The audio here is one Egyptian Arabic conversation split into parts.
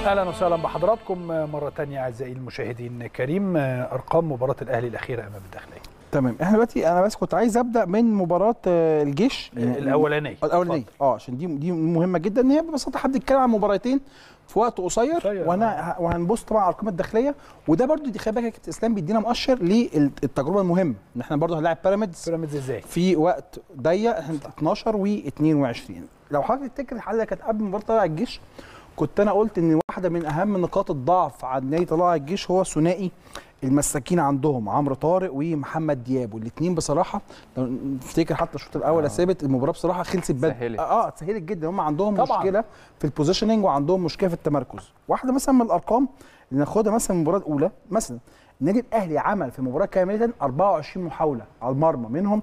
اهلا وسهلا بحضراتكم مره ثانيه اعزائي المشاهدين كريم ارقام مباراه الاهلي الاخيره امام الداخليه تمام احنا دلوقتي انا بس كنت عايز ابدا من مباراه آه، الجيش الاولانيه الاولانيه اه عشان دي دي مهمه جدا ان هي ببساطه حد يتكلم عن مباراتين في وقت قصير قصير، وانا وهنبص طبعا على الارقام الداخليه وده برضو دي خلي بالك يا كابتن اسلام بيدينا مؤشر للتجربه المهمه ان احنا برضو هنلاعب بيراميدز بيراميدز ازاي؟ في وقت ضيق احنا 12 و22 لو حضرتك تفتكر الحلقه كانت قبل مباراه طلائع الجيش كنت انا قلت ان واحده من اهم نقاط الضعف عند نادي طلائع الجيش هو ثنائي المساكين عندهم عمرو طارق ومحمد دياب والاثنين بصراحه لو نفتكر حتى الشوط الاول يا ثابت المباراه بصراحه خلصت بدري سهلت. اه سهلت جدا هم عندهم طبعاً. مشكله في البوزيشننج وعندهم مشكله في التمركز واحده مثلا من الارقام اللي ناخدها مثلا من المباراه الاولى مثلا النادي الاهلي عمل في المباراه كامله 24 محاوله على المرمى منهم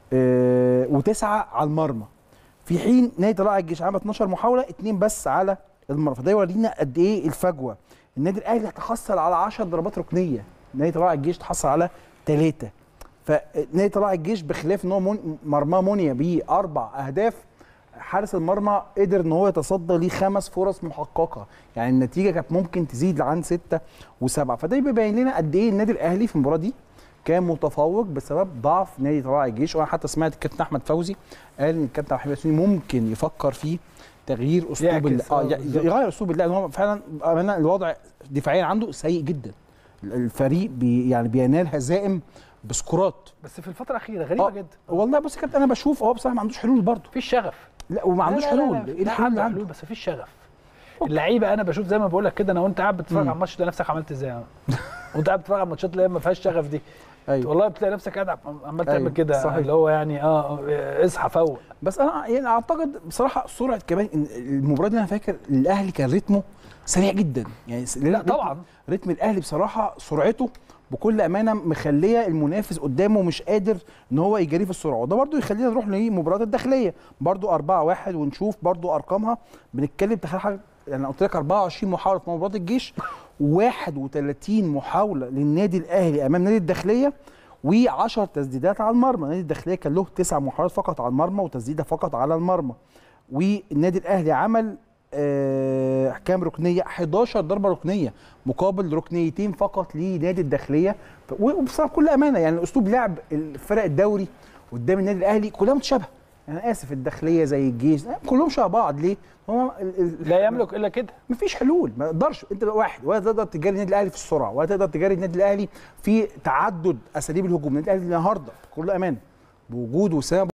آه وتسعه على المرمى في حين نادي طلائع الجيش عمل 12 محاوله اثنين بس على المرمى فده يورينا قد ايه الفجوه النادي الاهلي تحصل على 10 ضربات ركنيه نادي طلائع الجيش تحصل على ثلاثه فنادي طلائع الجيش بخلاف ان هو من- مرماه منيا باربع اهداف حارس المرمى قدر ان هو يتصدى ليه خمس فرص محققه يعني النتيجه كانت ممكن تزيد عن سته وسبعه فده بيبين لنا قد ايه النادي الاهلي في المباراه دي كان متفوق بسبب ضعف نادي طلائع الجيش وانا حتى سمعت الكابتن احمد فوزي قال ان الكابتن محمد ياسين ممكن يفكر في تغيير اسلوب يعكس، اللعب اه آه، ي- بالظبط. يغير اسلوب اللعب هو فعلا بامانه الوضع دفاعيا عنده سيء جدا الفريق بي يعني بينال هزائم بسكورات بس في الفتره الاخيره غريبه آه، جدا والله بص يا كابتن انا بشوف هو بصراحه ما عندوش حلول برضه مفيش شغف لا وما عندوش لا لا لا حلول لا، ايه لا الحلول اللي عنده عنده حلول بس مفيش شغف اللعيبه انا بشوف زي ما بقول لك كده انا وانت قاعد بتتفرج مم. على الماتش تلاقي نفسك عملت ازاي وانت قاعد بتتفرج على الماتشات اللي هي ما فيهاش شغف دي ايوه والله بتلاقي نفسك قاعد عمال تعمل أيوة، كده صحيح. اللي هو يعني اه آه، اصحى فوق بس انا يعني اعتقد بصراحه سرعه كمان إن المباراه دي انا فاكر الاهلي كان رتمه سريع جدا يعني س- لا رتم- طبعا رتم الاهلي بصراحه سرعته بكل امانه مخليه المنافس قدامه مش قادر ان هو يجري في السرعه وده برده يخلينا نروح للمباريات الداخليه برده 4 1 ونشوف برده ارقامها بنتكلم تخيل حاجه يعني قلت لك 24 محاوله في مباراه الجيش 31 محاوله للنادي الاهلي امام نادي الداخليه و10 تسديدات على المرمى نادي الداخليه كان له تسع محاولات فقط على المرمى وتسديده فقط على المرمى والنادي الاهلي عمل آه، احكام ركنيه 11 ضربه ركنيه مقابل ركنيتين فقط لنادي الداخليه ف- وبصراحه بكل امانه يعني اسلوب لعب الفرق الدوري قدام النادي الاهلي كلها متشابهه انا اسف الداخليه زي الجيش كلهم شبه بعض ليه؟ هو ال- ال- لا يملك الا كده مفيش حلول ما تقدرش انت بقى واحد ولا تقدر تجاري النادي الاهلي في السرعه ولا تقدر تجاري النادي الاهلي في تعدد اساليب الهجوم النادي الاهلي النهارده بكل امانه بوجود وسام